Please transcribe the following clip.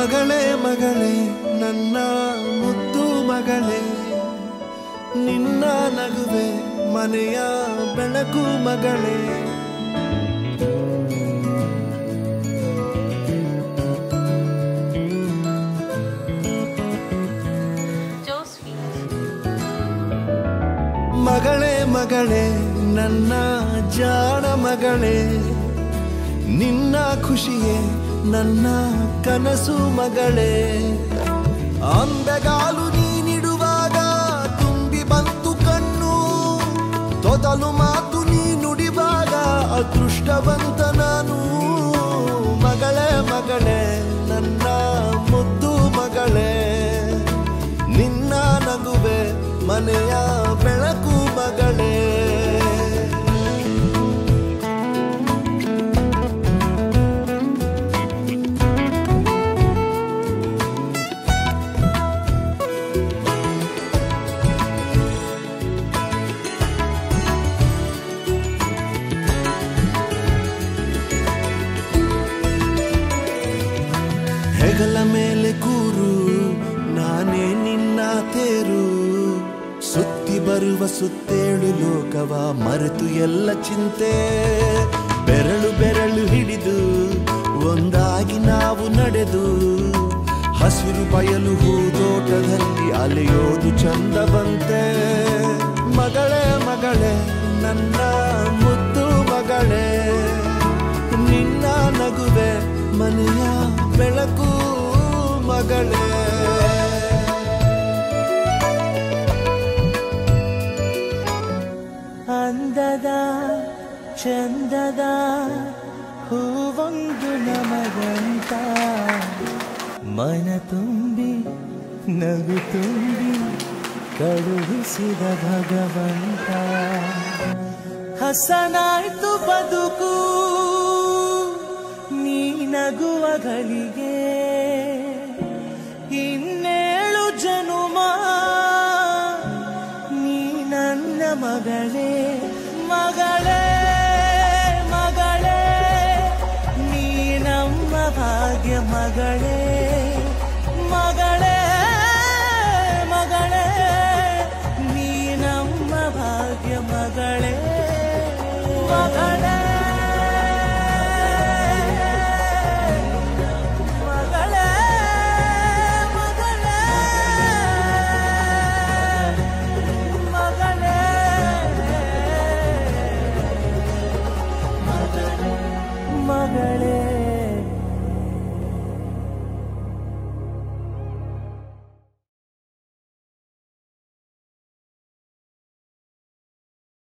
ಮಗಳೇ ಮಗಳೇ ನನ್ನ ಮುದ್ದು ಮಗಳೇ ನಿನ್ನ ನಗುವೆ ಮನೆಯ ಬೆಳಕು ಮಗಳೇ Josephine. ಮಗಳೇ ಮಗಳೇ ನನ್ನ ಜಾಣ ಮಗಳೇ ನಿನ್ನ ಖುಷಿಯೇ ನನ್ನ ಕನಸು ಮಗಳೇ ಅಂಬೆಗಾಲು ನೀನಿಡುವಾಗ ತುಂಬಿ ಬಂತು ಕಣ್ಣು ತೊದಲು ಮಾತು ನೀ ನುಡಿವಾಗ ಅದೃಷ್ಟವಂತ ನಾನು ಮಗಳೇ ಮಗಳೇ ನನ್ನ ಮುದ್ದು ಮಗಳೇ ನಿನ್ನ ನಗುವೆ ಮನೆಯ ಬೆಳಕು ಮಗಳೇ ಹೆಗಲ ಮೇಲೆ ಕೂರು ನಾನೇ ನಿನ್ನ ತೇರು ಸುತ್ತಿ ಬರುವ ಸುತ್ತೇಳು ಲೋಕವ ಮರೆತು ಎಲ್ಲ ಚಿಂತೆ ಬೆರಳು ಬೆರಳು ಹಿಡಿದು ಒಂದಾಗಿ ನಾವು ನಡೆದು ಹಸಿರು ಬಯಲು ಹೂದೋಟದಲ್ಲಿ ಅಲೆಯೋದು ಚಂದ ಬಂತೆ ಮಗಳೇ ಮಗಳೇ ನನ್ನ ಮುದ್ದು ಮಗಳೇ ನಿನ್ನ ನಗುವೆ ಮನೆಯ ಬೆಳಕು ಮಗಳೇ ಅಂದದ ಚಂದದ ಹೂವೊಂದು ನಮಗಂತ ಮನ ತುಂಬಿ ನಗು ತುಂಬಿ ಕಳುಹಿಸಿದ ಭಗವಂತ ಹಸನಾಯ್ತು ಬದುಕು ನೀ ನಗುವ ಗಳಿಗೆ